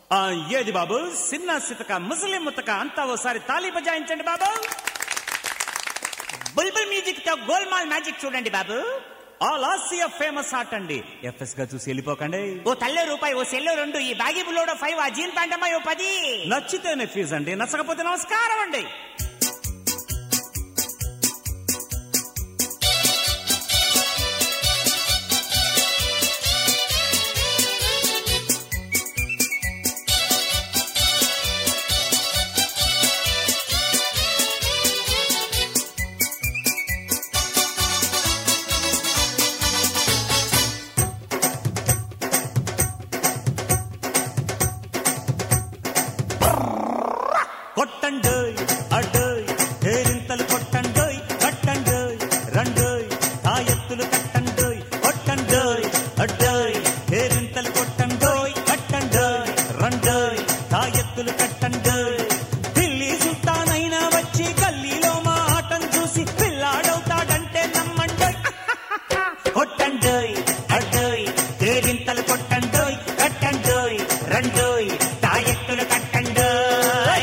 ఆ ఏది బాబు సిన్న సితక ముసలిం ముతక అంతా ఓసారి తాళి బజాయించండి బాబు బుల్బుల్ మ్యూజిక్ తో గోల్మాల్ మ్యాజిక్ చూడండి బాబు ఆల్ ఆసియా ఫేమస్ ఆర్ట్ అండి ఎఫ్ఎస్ గా చూసి వెళ్ళిపోకండి ఓ తల్లే రూపాయి ఓ సెల్లో రెండు ఈ బాగీ బుల్లోడో ఫైవ్ ఆ జీన్ ప్యాంట్ అమ్మాయి ఓ పది నచ్చితేనే ఫీజు అండి నచ్చకపోతే నమస్కారం అండి కొట్టండోయ్ అడ్డోయ్ హేరింతలు కొట్టండోయ్ కట్టండోయ్ రండోయ్ తాయెత్తులు కట్టండోయ్ కొట్టండోయ్ అడ్డోయ్ హేరింతలు కొట్టండోయ్ కట్టండోయ్ రండోయ్ తాయెత్తులు కట్టండోయ్ ఢిల్లీ సుల్తానైనా వచ్చి గల్లీలో మా ఆటం చూసి పిల్లాడవుతాడంటే నమ్మండోయ్ కొట్టండోయ్ అడ్డోయ్ హేరింతలు కొట్టండోయ్ కట్టండోయ్ రండోయ్ తాయెత్తులు కట్టండోయ్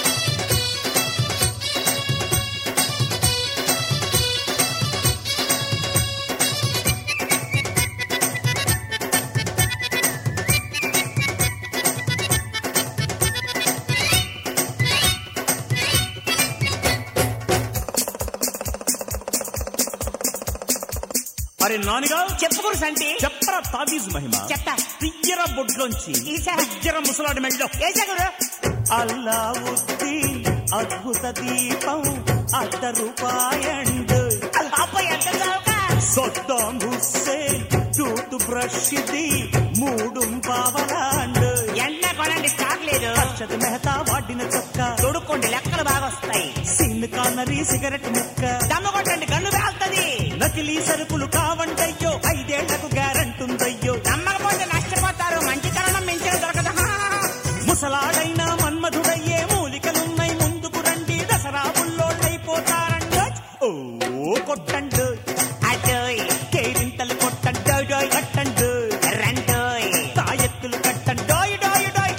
అరే నానిగా చెప్పుకురు సంటి చెప్పరా తాబీజ్ మహిమ చెప్తా తియ్యర బొడ్లోంచి ఈసా. తియ్యర ముసలాడి మెళ్ళో ఏసా గురు అల్లావుద్దీన్ అద్భుత దీపం అర్ధ రూపాయండ్ అబ్బాయి ఎంత చౌక సొద్దాం హుస్సేన్ టూత్ బ్రష్ ఇది మూడు పావలాండ్ ఎండ కొనండి స్టాక్ లేదు అక్షత్ మెహతా వాడిన చొక్క తొడుక్కోండి లెక్కలు బాగా వస్తాయి సిన్ కానరీ సిగరెట్ ముక్క దమ్ము కొట్టండి గన్ను వేల్తది నకిలీ సరుకులు కావంటయ్యో ఐదేళ్లకు గ్యారంటుందయ్యో నమ్మకపోతే నష్టపోతారు మంచి తరుణం మించిన దొరకదు హా, హా, హా. ముసలాడైన మన్మధుడయ్యే మూలికలున్నాయి ముందుకు రండి దసరా బుల్లోళ్ళైపోతారండి ఓ కొట్టండు అటోయ్ కేరింతలు కొట్టండు కట్టండు రండోయ్ తాయెత్తులు కట్టండు డోయ్ డోయ్ డోయ్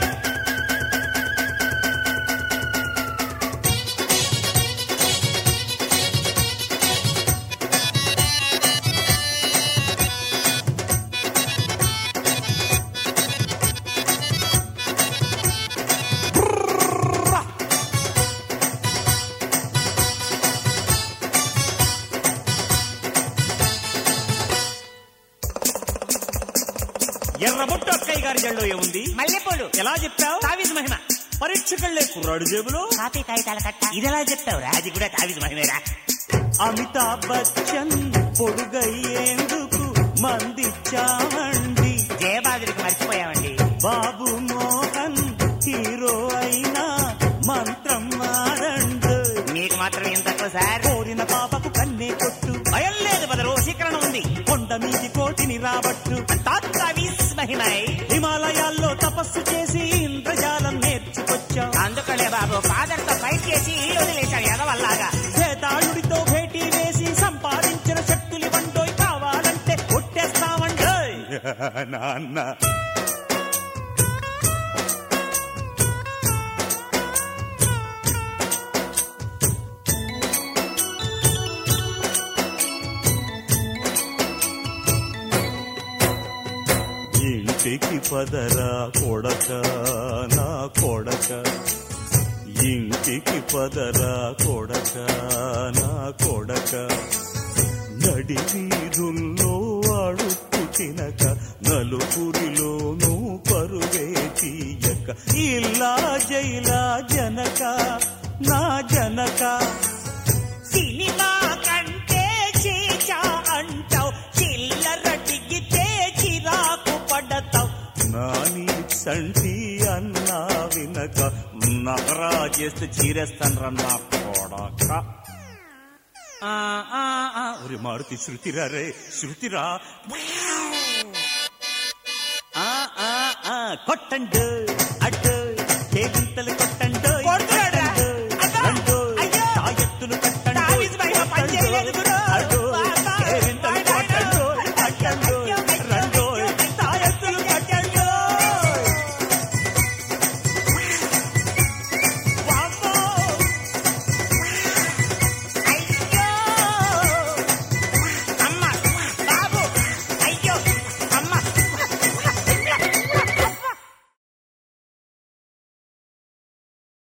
ఎర్రబొట్టు అక్కయ్య గారి జల్లో ఏముంది మల్లెపూలు ఎలా చెప్పావు తావిజ్ మహిమ పరీక్షకెళ్లే కుర్రాడు జేబులో కాపీ కాగితాల కట్ట ఇది ఎలా చెప్తావురా అది కూడా తావిజ్ మహిమేరా అమితాబ్ బచ్చన్ పొడుగయ్యేందుకు మందిచ్చామండి జయబాదుడికి మర్చిపోయామండి బాబు మోహన్ హీరో అయినా మంత్రం మారండు మీకు మాత్రం ఏం తక్కువ సార్ కోరిన పాపకు కన్నే కొట్టు భయం లేదు బదులు శీకరణ ఉంది కొండ మీది కోటిని రాబట్టు తావిజ్ మహిమై హిమాలయాల్లో తపస్సు చేసి ఇంద్రజాలం నేర్చుకొచ్చాం అందుకనే బాబు ఫాదర్ తో ఫైట్ చేసి వదిలేశాడు ఎదవల్లాగా వేతాళుడితో భేటీ వేసి సంపాదించిన శక్తులు వండోయ్ కావాలంటే కొట్టేస్తామండోయ్ నాన్న ఇంటికి పదరా కొడక నా కొడక ఇంటికి పదరా కొడక నా కొడక నడి వీధుల్లో అడుక్కు తినక నలుగురిలోనూ పరుగే తీయక ఇలా జైలా జనక నా జనక సినిమా కంటే చీచా అంటావు చిల్లర దిగితే చిరాకు పడతావు నాని సంటి అన్నా వినక నగరా చేస్తే చీరేస్తాను నా కొడక ఆ, ఆ, ఆ. ఒరి మారుతి శృతిరా రే శృతిరా ఆ, ఆ, ఆ. కొట్టండు అడ్డు కేగింతలు కొట్టండు